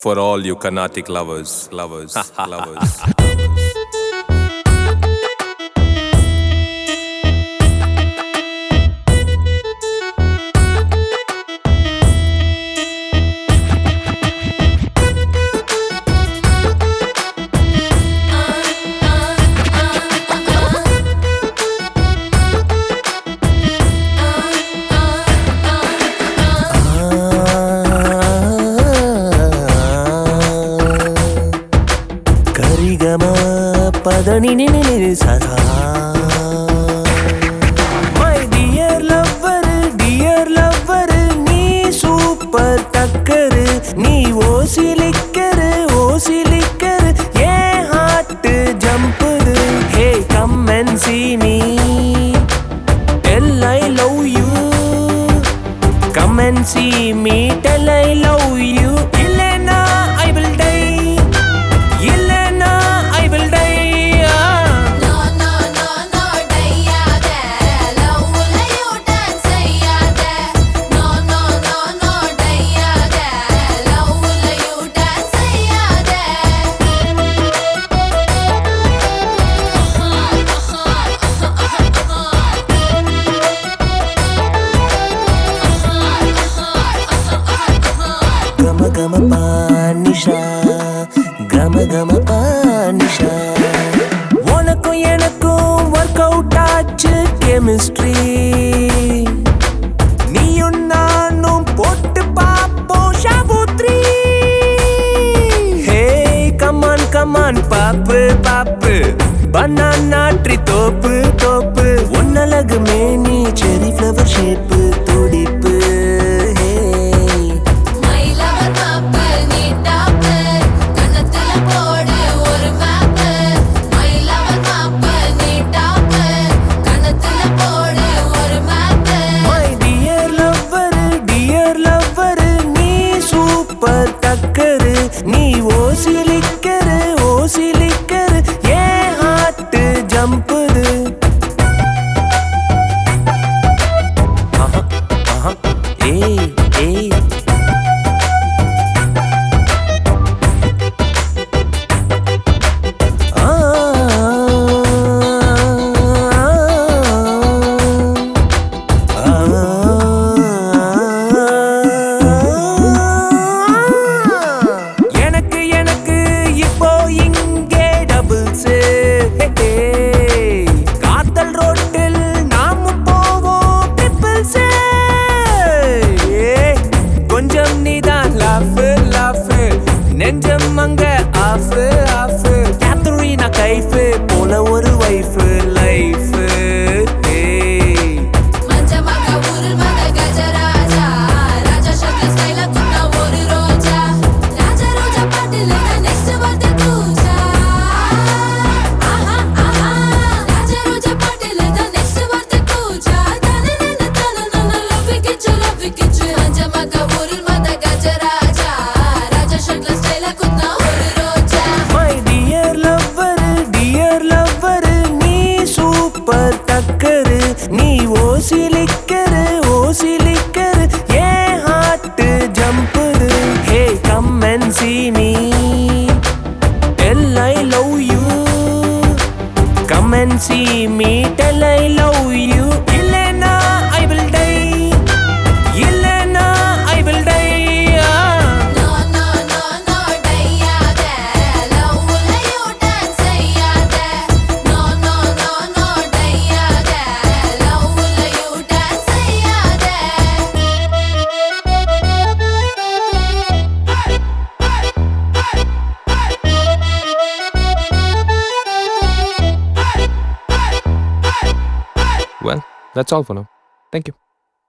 For all you Carnatic lovers, lovers, lovers. ಕರಿಗಮ ಪದನಿ ನಿನಿ ಸದಾ my dear lover dear lover ನೀ ಸೂಪರ್ ಟಕ್ಕರ್ நீ ஓசிலிக்கர் ஓசிலிக்கர் ஏ ஹார்ட் ஜம்புது hey come and see me tell I love you come and see me tell I love you இல்லைனா I will die இல்லைனா I will die No no no no டையாத லவ்ல யூ டான்ஸ் செய்யாத No no no no டையாத லவ்ல you dance செய்யாத கம கம பானிஷா கம கம பானிஷா உனக்கும் எனக்கும் ஒர்க் அவுட் ஆச்சு கெமிஸ்ட்ரி நீயும் நானும் போட்டு பாப்போம் ஷாபுத்ரி ஹே கமான் கமான் பாப்பு பாப்பு பனானா ட்ரீ தோப்பு தோப்பு உன்னழகு மேனி செரி ஃப்ளவர் ஷேப்பு துடிப்பு ஹே மை லவர் மாப்பு நீ டாப்பு கண்ணத்துல போடு ஒரு மேப்பு மை லவர் மாப்பு நீ டாப்பு கண்ணத்துல போடு ஒரு மேப்பு my dear lover dear lover நீ சூப்பர் டக்கர் நீ ஓசிலிக்கர் ஓசிலிக்கர் ஏ ஹார்ட் ஜம்புது ஆஹா ஆஹா ஏய் ஏய் ஆ எனக்கு எனக்கு இப்போ இங்கே டபுள்ஸ் காத்தல் ரோட்டில் நாமும் போவோம் ட்ரிபிள்ஸ் கொஞ்சம் நீதான் லாஃப் லாஃப் நெஞ்சம் அங்க ஆஃப் ஆஃப் கேத்தரினா கைஃப் போல ஒரு வைஃப் லைஃப் மஞ்சமாக ஊரில் வந்த கஜராஜா ராஜா ஷக்ல ஸ்டைல குத்த ஒரு ரோஜா ராஜா ரோஜா பாட்டில் நெக்ஸ்ட் வருது கூஜா ஆஹா ஆஹா ராஜா ரோஜா பாட்டில் நெக்ஸ்ட் வருது கூஜா தன நன தன நன லவ் கிச்சு லவ் கிச்சு மஞ்சமாக ஊரில் வந்த கஜராஜா ராஜா ஷக்ல ஸ்டைல குத்த ஒரு ரோஜா my dear lover dear lover நீ சூப்பர் டக்கர் நீ ஓசிலிக்கர் ஓசிலிக்கர் ஏ ஹார்ட் ஜம்புது hey come and see me tell I love you come and see me tell I love you இல்லைனா I will die இல்லைனா I will die No no no no டையாத லவ்ல யூ டான்ஸ் செய்யாத No no no no டையாத லவ்ல you dance செய்யாத well, that's all for now. Thank you.